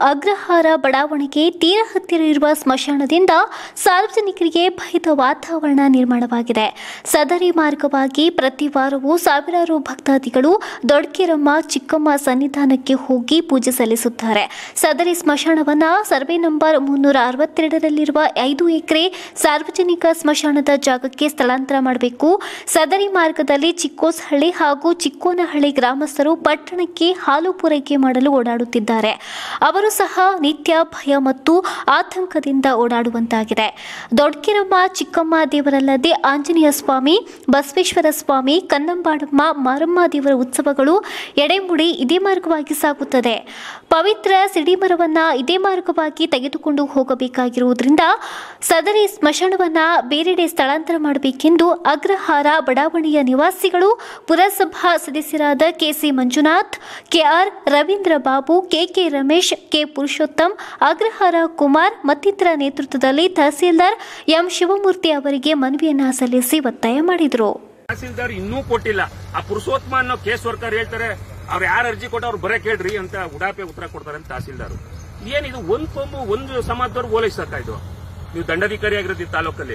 ಅಗ್ರಹಾರ ಬಡಾವಣೆಗೆ ತೀರ ಹತ್ತಿರ ಇರುವ ಸ್ಮಶಾನದಿಂದ ಸಾರ್ವಜನಿಕರಿಗೆ ಭಯದ ವಾತಾವರಣ ನಿರ್ಮಾಣವಾಗಿದೆ ಸದರಿ ಮಾರ್ಗವಾಗಿ ಪ್ರತಿ ವಾರವೂ ಸಾವಿರಾರು ಭಕ್ತಾದಿಗಳು ದೊಡ್ಕೆರಮ್ಮ ಚಿಕ್ಕಮ್ಮ ಸನ್ನಿಧಾನಕ್ಕೆ ಹೋಗಿ ಪೂಜೆ ಸಲ್ಲಿಸುತ್ತಾರೆ ಸದರಿ ಸ್ಮಶಾನವನ್ನ ಸರ್ವೆ ನಂಬರ್ ಮುನ್ನೂರ ಅರವತ್ತೆರಡರಲ್ಲಿರುವ ಐದು ಎಕರೆ ಸಾರ್ವಜನಿಕ ಸ್ಮಶಾನದ ಜಾಗಕ್ಕೆ ಸ್ಥಳಾಂತರ ಮಾಡಬೇಕು ಸದರಿ ಮಾರ್ಗದಲ್ಲಿ ಚಿಕ್ಕೋಸಹಳ್ಳಿ ಹಾಗೂ ಚಿಕ್ಕೋನಹಳ್ಳಿ ಗ್ರಾಮಸ್ಥರು ಪಟ್ಟಣಕ್ಕೆ ಹಾಲು ಪೂರೈಕೆ ಮಾಡಲು ಓಡಾಡುತ್ತಿದ್ದಾರೆ ಅವರು ಸಹ ನಿತ್ಯ ಭಯ ಮತ್ತು ಆತಂಕದಿಂದ ಓಡಾಡುವಂತಾಗಿದೆ ದೊಡ್ಕಿರಮ್ಮ ಚಿಕ್ಕಮ್ಮ ದೇವರಲ್ಲದೆ ಆಂಜನೇಯ ಸ್ವಾಮಿ ಬಸವೇಶ್ವರ ಸ್ವಾಮಿ ಕನ್ನಂಬಾಡಮ್ಮ ಮಾರಮ್ಮ ದೇವರ ಉತ್ಸವಗಳು ಎಡೆಮುಡಿ ಇದೇ ಮಾರ್ಗವಾಗಿ ಸಾಗುತ್ತದೆ ಪವಿತ್ರ ಸಿಡಿಮರವನ್ನ ಇದೇ ಮಾರ್ಗವಾಗಿ ತೆಗೆದುಕೊಂಡು ಹೋಗಬೇಕಾಗಿರುವುದರಿಂದ ಸದರಿ ಸ್ಮಶಾನವನ್ನ ಬೇರೆಡೆ ಸ್ಥಳಾಂತರ ಮಾಡಬೇಕೆಂದು ಅಗ್ರಹಾರ ಬಡಾವಣೆಯ ನಿವಾಸಿಗಳು ಪುರಸಭಾ ಸದಸ್ಯರಾದ KC Manjunath KR Ravindra Babu KK Ramesh K Purushottam Agrahara Kumar ಮತ್ತಿತರ ನೇತೃತ್ವದಲ್ಲಿ ತಹಸೀಲ್ದಾರ್ ಎಂ ಶಿವಮೂರ್ತಿ ಅವರಿಗೆ ಮನವಿಯನ್ನ ಸಲ್ಲಿಸಿ ಒತ್ತಾಯ ಮಾಡಿದರು ತಹಸೀಲ್ದಾರ್ ಇನ್ನೂ ಕೊಟ್ಟಿಲ್ಲ ಆ ಪುರುಷೋತ್ತಮ ಅನ್ನೋ ಕೇಸ್ ವರ್ಕರ್ ಹೇಳ್ತಾರೆ ಅವ್ರು ಯಾರು ಅರ್ಜಿ ಕೊಟ್ಟು ಅವ್ರು ಬರೇ ಕೇಳ್ರಿ ಅಂತ ಉಡಾಪೆ ಉತ್ತರ ಕೊಡ್ತಾರೆ ಅಂತ ತಹಸೀಲ್ದಾರ್ ಏನಿದು ಒಂದ್ ಕೊಂಬು ಒಂದು ಸಮಾಜದವ್ರು ಓಲೈಸಕ್ಕ ಇದು ನೀವು ದಂಡಾಧಿಕಾರಿ ಆಗಿರೋದು ಈ ತಾಲೂಕಲ್ಲಿ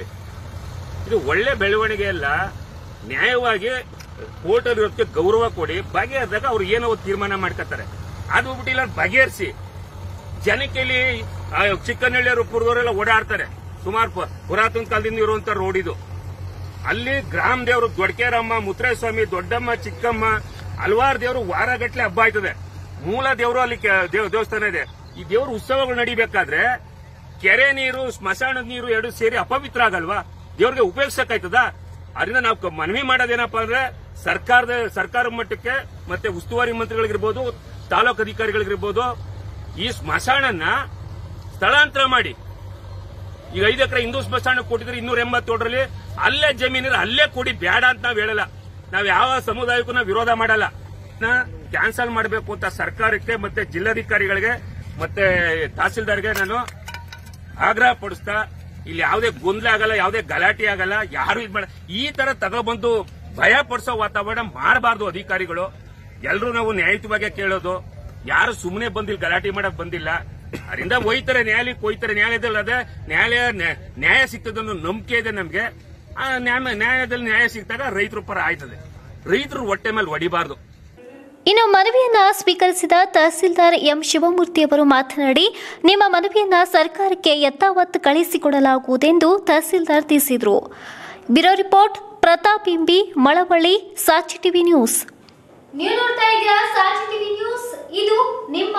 ಇದು ಒಳ್ಳೆ ಬೆಳವಣಿಗೆ ಅಲ್ಲ ನ್ಯಾಯವಾಗಿ ಕೋರ್ಟ್ ಇರೋದಕ್ಕೆ ಗೌರವ ಕೊಡಿ ಬಗೆಹರಿದಾಗ ಅವ್ರು ಏನೋ ಒಂದು ತೀರ್ಮಾನ ಮಾಡ್ಕೊತಾರೆ ಅದು ಬಿಟ್ಟಿಲ್ಲ ಬಗೆಹರಿಸಿ ಜನಕ್ಕೆ ಇಲ್ಲಿ ಆ ಚಿಕ್ಕನಹಳ್ಳಿಯವರು ಪುರದವರೆಲ್ಲ ಓಡಾಡ್ತಾರೆ ಸುಮಾರು ಪ- ಪುರಾತನ ಕಾಲದಿಂದ ಇರುವಂತ ರೋಡ್ ಇದು ಅಲ್ಲಿ ಗ್ರಾಮ ದೇವರು ದೊಡ್ಕೇರಮ್ಮ ಮುತ್ರೇಸ್ವಾಮಿ ದೊಡ್ಡಮ್ಮ ಚಿಕ್ಕಮ್ಮ ಹಲವಾರು ದೇವರು ವಾರಗಟ್ಲೆ ಹಬ್ಬ ಆಯ್ತದೆ ಮೂಲ ದೇವರು ಅಲ್ಲಿ ಕೆ- ದೇವ್- ದೇವಸ್ಥಾನ ಇದೆ ಈ ದೇವ್ರ ಉತ್ಸವಗಳು ನಡಿಬೇಕಾದ್ರೆ ಕೆರೆ ನೀರು ಸ್ಮಶಾನದ ನೀರು ಎರಡು ಸೇರಿ ಅಪವಿತ್ರ ಆಗಲ್ವಾ ದೇವ್ರಿಗೆ ಉಪಯೋಗಿಸಕ್ಕಾಯ್ತದ ಅದರಿಂದ ನಾವು ಕ- ಮನವಿ ಮಾಡೋದೇನಪ್ಪ ಅಂದ್ರೆ ಸರ್ಕಾರದ ಸರ್ಕಾರ ಮಟ್ಟಕ್ಕೆ ಮತ್ತೆ ಉಸ್ತುವಾರಿ ಮಂತ್ರಿಗಳಿಗಿರ್ಬೋದು ತಾಲೂಕು ಅಧಿಕಾರಿಗಳಿಗಿರ್ಬೋದು ಈ ಸ್ಮಶಾನನ್ನ ಸ್ಥಳಾಂತರ ಮಾಡಿ ಈಗ ಐದು ಎಕರೆ ಹಿಂದೂ ಸ್ಮಶಾನಕ್ಕೆ ಕೊಟ್ಟಿದ್ರೆ ಇನ್ನೂರ ಎಂಬತ್ತೇಳರಲ್ಲಿ ಅಲ್ಲೇ ಜಮೀನಿದ್ರೆ ಅಲ್ಲೇ ಕೊಡಿ ಬೇಡ ಅಂತ ನಾವ್ ಹೇಳಲ್ಲ ನಾವ್ ಯಾವ ಸಮುದಾಯಕ್ಕೂ ನಾವು ವಿರೋಧ ಮಾಡಲ್ಲ ಕ್ಯಾನ್ಸಲ್ ಮಾಡಬೇಕು ಅಂತ ಸರ್ಕಾರಕ್ಕೆ ಮತ್ತೆ ಜಿಲ್ಲಾಧಿಕಾರಿಗಳಿಗೆ ಮತ್ತೆ ತಹಸೀಲ್ದಾರ್ಗೆ ನಾನು ಆಗ್ರಹ ಪಡಿಸ್ತಾ ಇಲ್ಲಿ ಯಾವುದೇ ಗೊಂದಲ ಆಗಲ್ಲ ಯಾವುದೇ ಗಲಾಟೆ ಆಗಲ್ಲ ಯಾರು ಇದ್ ಮಾಡ ಈ ತರ ತಗೊಬಂದು ಭಯ ಪಡಿಸೋ ವಾತಾವರಣ ಮಾಡಬಾರ್ದು ಅಧಿಕಾರಿಗಳು ಎಲ್ರು ನಾವು ನ್ಯಾಯಯುತವಾಗಿ ಕೇಳೋದು ಯಾರು ಸುಮ್ಮನೆ ಬಂದಿಲ್ಲ ಗಲಾಟೆ ಮಾಡಕ್ ಬಂದಿಲ್ಲ ಅದರಿಂದ ಒಯ್ತಾರೆ ನ್ಯಾಯಾಲಯಕ್ಕೆ ಒಯ್ತಾರೆ ನ್ಯಾಯಾಲಯದಲ್ಲಿ ಅದೇ ನ್ಯಾಯಾಲಯ ನ್ಯಾ- ನ್ಯಾಯ ಸಿಗ್ತದೆ ಅನ್ನೋ ನಂಬಿಕೆ ಇದೆ ನಮ್ಗೆ ಆ ನ್ಯಾಯ- ನ್ಯಾಯದಲ್ಲಿ ನ್ಯಾಯ ಸಿಕ್ತಾಗ ರೈತರ ಪರ ಆಯ್ತದೆ ರೈತರು ಹೊಟ್ಟೆ ಮೇಲೆ ಹೊಡಿಬಾರ್ದು ಇನ್ನು ಮನವಿಯನ್ನ ಸ್ವೀಕರಿಸಿದ ತಹಸೀಲ್ದಾರ್ ಎಂ ಶಿವಮೂರ್ತಿ ಅವರು ಮಾತನಾಡಿ ನಿಮ್ಮ ಮನವಿಯನ್ನ ಸರ್ಕಾರಕ್ಕೆ ಯಥಾವತ್ ಕಳಿಸಿಕೊಡಲಾಗುವುದೆಂದು ತಹಸೀಲ್ದಾರ್ ತಿಳಿಸಿದರು ಬ್ಯೂರೋ ರಿಪೋರ್ಟ್ ಪ್ರತಾಪ್ ಇಂಬಿ ಮಳವಳ್ಳಿ ಸಾಚಿ ಟಿವಿ ನ್ಯೂಸ್ ನೀವು ನೋಡ್ತಾ ಇದ್ದೀರಾ ಸಾಚಿ ಟಿವಿ ನ್ಯೂಸ್ ಇದು ನಿಮ್ಮ